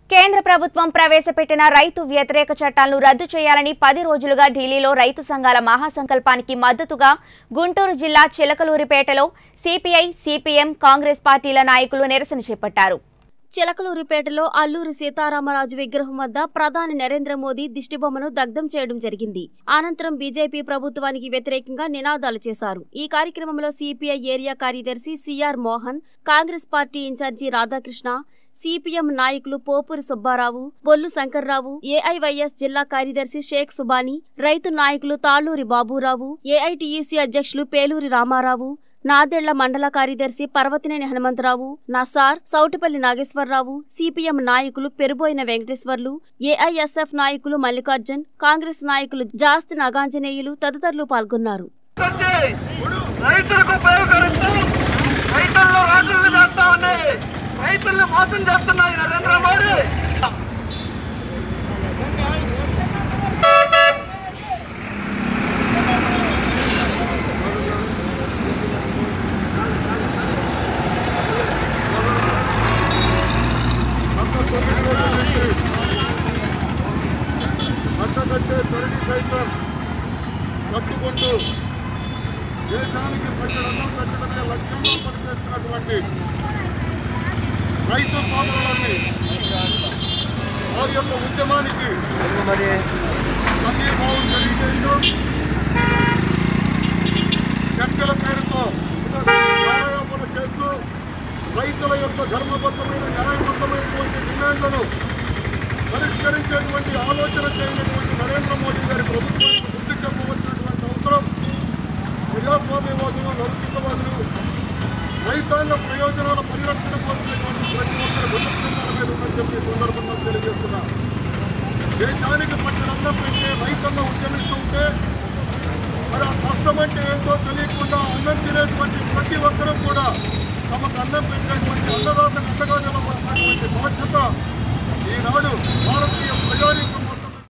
కేంద్ర ప్రభుత్వం ప్రవేశపెట్టిన రైతు వ్యతిరేక చట్టాలను రద్దు చేయాలని పది రోజులుగా ఢిల్లీలో రైతు సంఘాల మహాసంకల్పానికి మద్దతుగా గుంటూరు జిల్లా చిలకలూరిపేటలో సిపిఐ సిపిఎం కాంగ్రెస్ పార్టీల నాయకులు నిరసన చేపట్టారు చిలకలూరిపేటలో అల్లూరి సీతారామరాజు విగ్రహం వద్ద ప్రధాని నరేంద్ర మోదీ దిష్టిబొమ్మను దగ్ధం చేయడం జరిగింది అనంతరం బీజేపీ ప్రభుత్వానికి వ్యతిరేకంగా నినాదాలు చేశారు ఈ కార్యక్రమంలో సిపిఐ ఏరియా కార్యదర్శి CR Mohan Congress party in-charge Radhakrishna CPM నాయకులు పోపూరి సుబ్బారావు బొల్లు శంకర్రావు ఏఐవైఎస్ జిల్లా కార్యదర్శి షేక్ సుబాని రైతు నాయకులు తాళ్లూరి బాబురావు ఏఐటియుసి అధ్యక్షులు పేలూరి రామారావు నాదెళ్ల మండల కార్యదర్శి పర్వతినేని హనుమంతరావు నసార్ సౌటిపల్లి నాగేశ్వరరావు సిపిఎం నాయకులు పెరుబోయిన వెంకటేశ్వర్లు ఏఐఎస్ఎఫ్ నాయకులు మల్లికార్జున్ కాంగ్రెస్ నాయకులు జాస్తి నాగాంజనేయులు తదితరులు పాల్గొన్నారు వచ్చి రైతులకు ఉపయోగకరిస్తూ రైతుల్లో రాజులు చేస్తా ఉన్నాయి రైతుల్ని మోసం చేస్తున్నాయి నరేంద్ర మోడీ కట్టకట్టే తొరడి సైతం కట్టుకుంటూ దేశానికి ప్రజలను పెట్టడమే లక్ష్యంలో పనిచేస్తున్నటువంటి రైతు సోదరులని వారి యొక్క ఉద్యమానికి సంఘీభావం తెలియజేస్తూ చర్చల పేరుతో వ్యాయామం చేస్తూ రైతుల యొక్క ధర్మబద్ధమైన న్యాయబద్ధమైనటువంటి డిమాండ్లను పరిష్కరించేటువంటి ఆలోచన చేయనటువంటి నరేంద్ర మోడీ గారి ప్రభుత్వానికి బుద్ధి చెప్పవలసినటువంటి అవసరం ప్రజాస్వామ్యవాదులు లౌకికవాదులు రైతాంగ ప్రయోజనాల పరిరక్షణ కోరుకునేటువంటి ప్రతి ఒక్కరి బతుకుతున్న మీద ఉందని చెప్పి ఈ సందర్భంగా తెలియజేస్తున్నా దేశానికి పట్టిన అన్నం పెట్టే రైతన్న ఉద్యమిస్తూ ఉంటే మరి ఆ కష్టం అంటే ఏంటో తెలియకుండా అన్నం తినేటువంటి ప్రతి ఒక్కరూ కూడా తమకు అన్నం పెట్టేటువంటి అన్నదాతకు అండగా నిలబడినటువంటి బాధ్యత